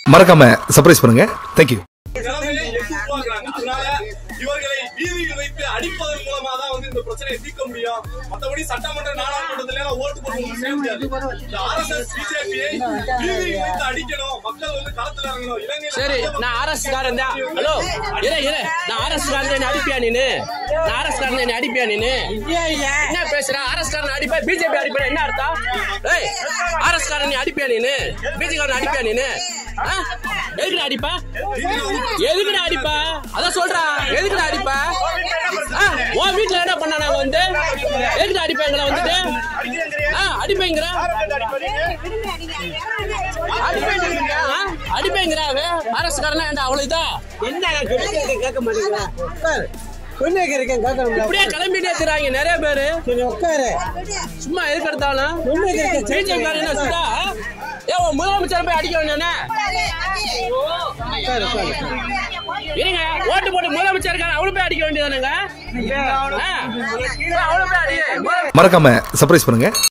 மறக்காம சர்ப்ரைஸ் பண்ணுங்க தேங்க்யூ நிலைமையை எட்டி உருவாக்குறாங்க. அதனால இவர்களை வீதியில் வைத்து அடிப்பதன் மூலமா தான் வந்து இந்த பிரச்சனையை தீர்க்க முடியும் மத்தபடி சட்டமன்ற நாடாளுமன்றத்துல எல்லாம் ஓட்டு போட்டு ஒண்ணும் செய்ய முடியாது இந்த ஆர்எஸ்எஸ் பிஜேபியை வீதியில் வைத்து அடிக்கணும் மக்கள் வந்து களத்துல இறங்கணும் இலங்கையில சரி நான் ஆர்எஸ் காரன் தான் ஹலோ இரு இரு நான் ஆர்எஸ் காரன் என்ன அடிப்பியா நீனு நான் ஆர்எஸ் காரன் என்ன அடிப்பியா நீனு என்ன பேசுற ஆர்எஸ் காரன் அடிப்பா பிஜேபி அடிப்பா என்ன அர்த்தம் ஏய் ஆர்எஸ் காரன் நீ அடிப்பியா நீனு பிஜேபி காரன் அடிப்பியா நீனு ஆ? எதுக்குடா அடிப்பா எதுக்குடா அடிப்பா அதான் சொல்றா எதுக்குடா அடிப்பா ஆ, உன் வீட்டுல என்ன பண்ணா நாங்க வந்து எதுக்குடா அடிப்பா எங்களை வந்துட்டு ஆ அடிப்பேங்கிற அடிப்பேங்கிற ஆ? அடிப்பேங்கிற அவன் அரசு காரனா என்ன அவ்வளவுதான் கேட்க மாட்டீங்களா உட்காரு பொண்ணு கேட்க கேட்கணும் இப்படியே கிளம்பிட்டே இருக்கிறாங்க நிறைய பேரு சரி உட்காரு சும்மா எதுக்கு எடுத்தாலும் பொண்ணு கேட்க பிஜேபி காரன் என்ன சுத்தா ஏ உன் முதலமைச்சர் போய் அடிக்க வேண்டானே உட்காரு உட்காரு இருங்க ஓட்டு போட்டு முதலமைச்சர் இருக்காரு அவளு போய் அடிக்க வேண்டியதானுங்க அவளு போய் அடி முதலமைச்சர் மறக்காம சர்ப்ரைஸ் பண்ணுங்க